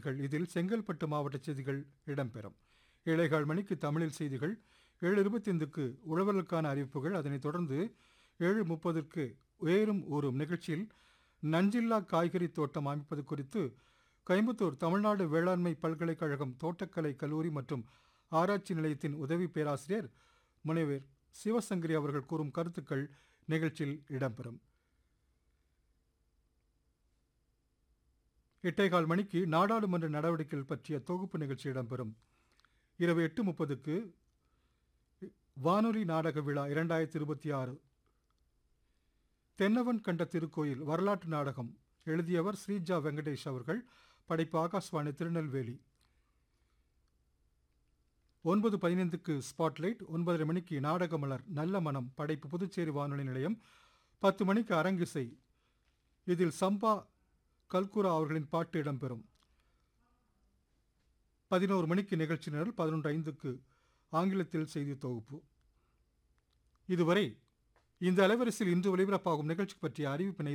செய்திகள் இதில் செங்கல்பட்டு மாவட்ட செய்திகள் இடம்பெறும் ஏழைகால் மணிக்கு தமிழில் செய்திகள் ஏழு இருபத்தைந்துக்கு உழவர்களுக்கான அறிவிப்புகள் அதனைத் தொடர்ந்து ஏழு முப்பதுக்கு உயரும் ஊறும் நிகழ்ச்சியில் நஞ்சில்லா காய்கறி தோட்டம் அமைப்பது குறித்து கோயம்புத்தூர் தமிழ்நாடு வேளாண்மை பல்கலைக்கழகம் தோட்டக்கலை கல்லூரி மற்றும் ஆராய்ச்சி நிலையத்தின் உதவி பேராசிரியர் முனைவர் சிவசங்கரி அவர்கள் கூறும் கருத்துக்கள் நிகழ்ச்சியில் இடம்பெறும் எட்டேகால் மணிக்கு நாடாளுமன்ற நடவடிக்கைகள் பற்றிய தொகுப்பு நிகழ்ச்சி இடம்பெறும் இரவு எட்டு முப்பதுக்கு வானொலி நாடக விழா இரண்டாயிரத்தி இருபத்தி ஆறு தென்னவன் கண்ட திருக்கோயில் வரலாற்று நாடகம் எழுதியவர் ஸ்ரீஜா வெங்கடேஷ் அவர்கள் படைப்பு ஆகாஷ்வாணி திருநெல்வேலி ஒன்பது பதினைந்துக்கு ஸ்பாட்லைட் ஒன்பதரை மணிக்கு நாடகமலர் நல்ல மனம் படைப்பு புதுச்சேரி வானொலி நிலையம் பத்து மணிக்கு அரங்கிசை இதில் சம்பா கல்குரா அவர்களின் பாட்டு இடம்பெறும் பதினோரு மணிக்கு நிகழ்ச்சி நிரல் பதினொன்று ஐந்துக்கு ஆங்கிலத்தில் செய்தி தொகுப்பு இதுவரை இந்த அலைவரிசையில் இன்று ஒலிபரப்பாகும் நிகழ்ச்சி பற்றிய அறிவிப்பினை